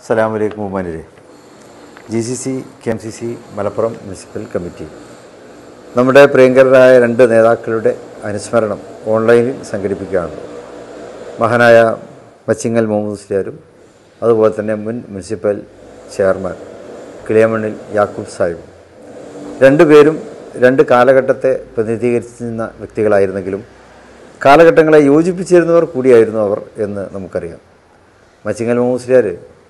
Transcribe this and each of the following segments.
സലാം വലൈക്കും ഉമ്മാനിരെ G C C K M C C Malappuram municipal committee നമ്മുടെ പ്രിയങ്കരായ രണ്ട് നേതാക്കളുടെ അനുസ്മരണം ഓൺലൈനിൽ സംഘടിപ്പിക്കുകയാണ് മഹാനായ മച്ചിങ്ങൽ മുഹമ്മദ് മുസ്ലിയാരും അതുപോലെ തന്നെ മുൻ മുനിസിപ്പൽ ചെയർമാൻ കിളിയമണ്ണിൽ യാക്കൂബ് സാഹിബും രണ്ടുപേരും രണ്ട് കാലഘട്ടത്തെ പ്രതിനിധീകരിച്ചിരുന്ന വ്യക്തികളായിരുന്നെങ്കിലും കാലഘട്ടങ്ങളെ യോജിപ്പിച്ചിരുന്നവർ കൂടിയായിരുന്നു അവർ എന്ന് നമുക്കറിയാം മച്ചിങ്ങൽ മുസ്ലിയാർ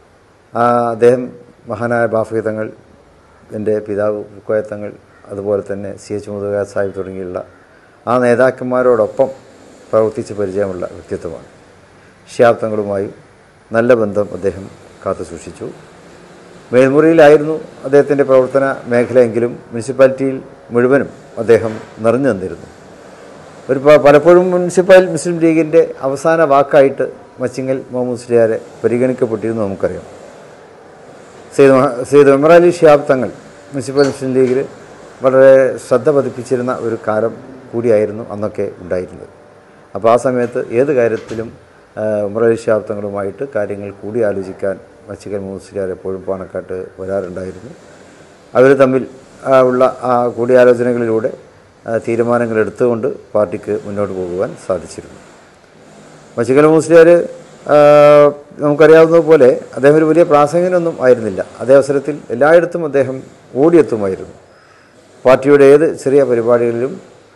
ആ അദ്ദേഹം മഹാനായ ബാഫിതങ്ങൾ എൻ്റെ പിതാവ് കോയത്തങ്ങൾ അതുപോലെ തന്നെ സി എച്ച് മുതുക സാഹിബ് തുടങ്ങിയുള്ള ആ നേതാക്കന്മാരോടൊപ്പം പ്രവർത്തിച്ച് പരിചയമുള്ള വ്യക്തിത്വമാണ് ഷിയാബ്ദങ്ങളുമായും നല്ല ബന്ധം അദ്ദേഹം കാത്തു സൂക്ഷിച്ചു മേൽമുറിയിലായിരുന്നു അദ്ദേഹത്തിൻ്റെ പ്രവർത്തന മേഖലയെങ്കിലും മുനിസിപ്പാലിറ്റിയിൽ മുഴുവനും അദ്ദേഹം നിറഞ്ഞു നിന്നിരുന്നു ഒരു പ- പലപ്പോഴും മുനിസിപ്പൽ മുസ്ലിം ലീഗിൻ്റെ അവസാന വാക്കായിട്ട് മച്ചിങ്ങൽ മുഹമ്മദ് മുസ്ലിയാരെ പരിഗണിക്കപ്പെട്ടിരുന്നു നമുക്കറിയാം സെയ്ദ് മഹ- സെയ്ദ് ഉമർ അലി ഷിയാബ് തങ്ങൾ മുനിസിപ്പൽ മുസ്ലിം ലീഗിൽ വളരെ ശ്രദ്ധ പതിപ്പിച്ചിരുന്ന ഒരു കാലം കൂടിയായിരുന്നു അന്നൊക്കെ ഉണ്ടായിരുന്നത് അപ്പോൾ ആ സമയത്ത് ഏത് കാര്യത്തിലും ആ, ഉമർ അലി ഷിയാബ് തങ്ങളുമായിട്ട് കാര്യങ്ങൾ കൂടി ആലോചിക്കാൻ മച്ചിക്കൽ മുഹമ്മദ് മുസ്ലിയാർ എപ്പോഴും പാണക്കാട്ട് വരാറുണ്ടായിരുന്നു അവർ തമ്മിൽ ആ, ഉള്ള ആ കൂടിയാലോചനകളിലൂടെ ആ, തീരുമാനങ്ങൾ എടുത്തുകൊണ്ട് പാർട്ടിക്ക് മുന്നോട്ട് പോകുവാൻ സാധിച്ചിരുന്നു മച്ചിക്കൽ മുസ്ലിയാർ നമുക്കറിയാവുന്നതുപോലെ അദ്ദേഹം ഒരു വലിയ പ്രാസംഗികനൊന്നും ആയിരുന്നില്ല അതേ അവസരത്തിൽ എല്ലായിടത്തും അദ്ദേഹം ഓടിയെത്തുമായിരുന്നു പാർട്ടിയുടെ ഏത് ചെറിയ പരിപാടികളിലും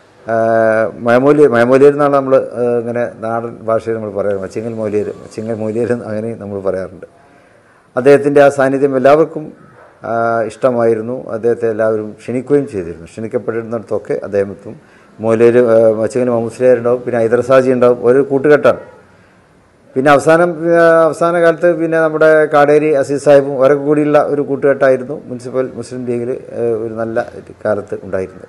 മയമൂലിയർ മയമൂലിയർ എന്നാണ് നമ്മൾ ഇങ്ങനെ നാടൻ ഭാഷയിൽ നമ്മൾ പറയാറ് മച്ചിങ്ങൽ മൗലിയർ മച്ചിങ്ങൽ മൗലിയർ അങ്ങനെ നമ്മൾ പറയാറുണ്ട് അദ്ദേഹത്തിൻ്റെ ആ സാന്നിധ്യം എല്ലാവർക്കും ആ, ഇഷ്ടമായിരുന്നു അദ്ദേഹത്തെ എല്ലാവരും ക്ഷണിക്കുകയും ചെയ്തിരുന്നു ക്ഷണിക്കപ്പെട്ടിരുന്നിടത്തൊക്കെ അദ്ദേഹത്തും മൗലിയർ മച്ചിങ്ങൽ മുസ്ലിയാർ ഉണ്ടാവും പിന്നെ ഹൈദർസാജി ഉണ്ടാവും ഒരു കൂട്ടുകെട്ടാണ് പിന്നെ അവസാനം ആ, അവസാന കാലത്ത് പിന്നെ നമ്മുടെ കാടേരി അസീസ് സാഹിബും അവരൊക്കെ കൂടിയുള്ള ഒരു കൂട്ടുകെട്ടായിരുന്നു മുനിസിപ്പൽ മുസ്ലിം ലീഗിൽ ഒരു നല്ല കാലത്ത് ഉണ്ടായിരുന്നത്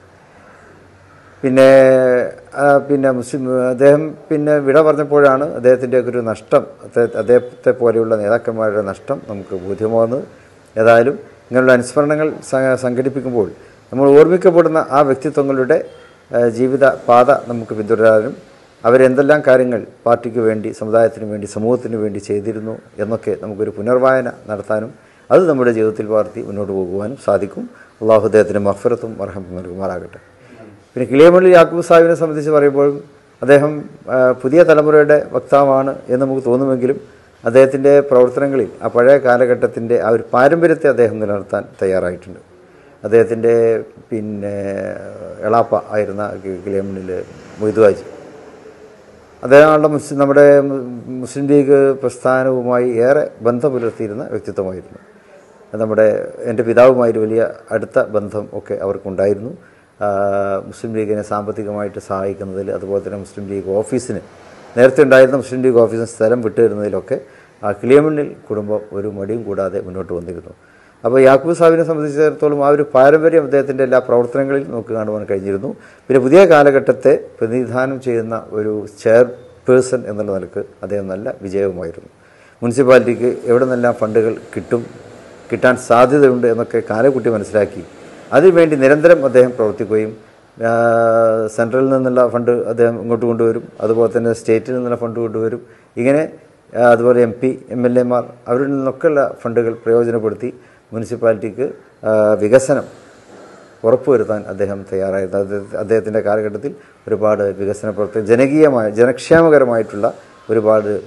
പിന്നെ ആ, പിന്നെ മുസ്ലിം അദ്ദേഹം പിന്നെ വിട പറഞ്ഞപ്പോഴാണ് അദ്ദേഹത്തിൻ്റെ ഒരു നഷ്ടം അദ്ദേഹ- അദ്ദേഹത്തെ പോലെയുള്ള നേതാക്കന്മാരുടെ നഷ്ടം നമുക്ക് ബോധ്യമാകുന്നത് ഏതായാലും ഇങ്ങനെയുള്ള അനുസ്മരണങ്ങൾ സ- സംഘടിപ്പിക്കുമ്പോൾ നമ്മൾ ഓർമ്മിക്കപ്പെടുന്ന ആ വ്യക്തിത്വങ്ങളുടെ ആ, ജീവിത പാത നമുക്ക് പിന്തുടരാനും അവരെന്തെല്ലാം കാര്യങ്ങൾ പാർട്ടിക്ക് വേണ്ടി സമുദായത്തിന് വേണ്ടി സമൂഹത്തിന് വേണ്ടി ചെയ്തിരുന്നു എന്നൊക്കെ നമുക്കൊരു പുനർവായന നടത്താനും അത് നമ്മുടെ ജീവിതത്തിൽ പകർത്തി മുന്നോട്ട് പോകുവാനും സാധിക്കും അള്ളാഹു അദ്ദേഹത്തിന് മഹഫറത്തും അർഹം നൽകുമാറാകട്ടെ പിന്നെ കിളിയമള്ളി യാക്കൂബ് സാഹിബിനെ സംബന്ധിച്ച് പറയുമ്പോഴും അദ്ദേഹം ആ, പുതിയ തലമുറയുടെ വക്താവാണ് എന്ന് നമുക്ക് തോന്നുമെങ്കിലും അദ്ദേഹത്തിൻ്റെ പ്രവർത്തനങ്ങളിൽ ആ പഴയ കാലഘട്ടത്തിൻ്റെ ആ ഒരു പാരമ്പര്യത്തെ അദ്ദേഹം നിലനിർത്താൻ തയ്യാറായിട്ടുണ്ട് അദ്ദേഹത്തിൻ്റെ പിന്നെ എളാപ്പ ആയിരുന്ന കി- കിളിയമ്മണിൽ മൊയ്തുവാജി അദ്ദേഹം മുസ്ലിം നമ്മുടെ മു- മുസ്ലിം ലീഗ് പ്രസ്ഥാനവുമായി ഏറെ ബന്ധം പുലർത്തിയിരുന്ന വ്യക്തിത്വമായിരുന്നു നമ്മുടെ എൻ്റെ പിതാവുമായി ഒരു വലിയ അടുത്ത ബന്ധം ഒക്കെ അവർക്കുണ്ടായിരുന്നു ആ, മുസ്ലിം ലീഗിനെ സാമ്പത്തികമായിട്ട് സഹായിക്കുന്നതിൽ അതുപോലെ തന്നെ മുസ്ലിം ലീഗ് ഓഫീസിന് നേരത്തെ ഉണ്ടായിരുന്ന മുസ്ലിം ലീഗ് ഓഫീസിന് സ്ഥലം വിട്ടുതരുന്നതിലൊക്കെ ആ കിളിയമണ്ണിൽ കുടുംബം ഒരു മടിയും കൂടാതെ മുന്നോട്ട് വന്നിരുന്നു അപ്പോൾ യാക്കൂബ് സാഹിബിനെ സംബന്ധിച്ചിടത്തോളം ആ ഒരു പാരമ്പര്യം അദ്ദേഹത്തിൻ്റെ എല്ലാ പ്രവർത്തനങ്ങളിൽ നമുക്ക് കാണുവാൻ കഴിഞ്ഞിരുന്നു പിന്നെ പുതിയ കാലഘട്ടത്തെ പ്രതിനിധാനം ചെയ്യുന്ന ഒരു ചെയർപേഴ്സൺ എന്നുള്ള നിലക്ക് അദ്ദേഹം നല്ല വിജയവുമായിരുന്നു മുനിസിപ്പാലിറ്റിക്ക് എവിടെ നിന്നെല്ലാം ഫണ്ടുകൾ കിട്ടും കിട്ടാൻ സാധ്യതയുണ്ട് എന്നൊക്കെ കാലക്കുട്ടി മനസ്സിലാക്കി അതിനുവേണ്ടി നിരന്തരം അദ്ദേഹം പ്രവർത്തിക്കുകയും ആ, സെൻട്രലിൽ നിന്നുള്ള ഫണ്ട് അദ്ദേഹം ഇങ്ങോട്ട് കൊണ്ടുവരും അതുപോലെ തന്നെ സ്റ്റേറ്റിൽ നിന്നുള്ള ഫണ്ട് കൊണ്ടുവരും ഇങ്ങനെ ആ, അതുപോലെ എം പി എം എൽ എമാർ അവരിൽ നിന്നൊക്കെയുള്ള ഫണ്ടുകൾ പ്രയോജനപ്പെടുത്തി മുനിസിപ്പാലിറ്റിക്ക് ആ, വികസനം ഉറപ്പുവരുത്താൻ അദ്ദേഹം തയ്യാറായിരുന്നു അദ്ദേഹ- അദ്ദേഹത്തിൻ്റെ കാലഘട്ടത്തിൽ ഒരുപാട് വികസന പ്രവർത്തനം ജനകീയമായ ജനക്ഷേമകരമായിട്ടുള്ള ഒരുപാട്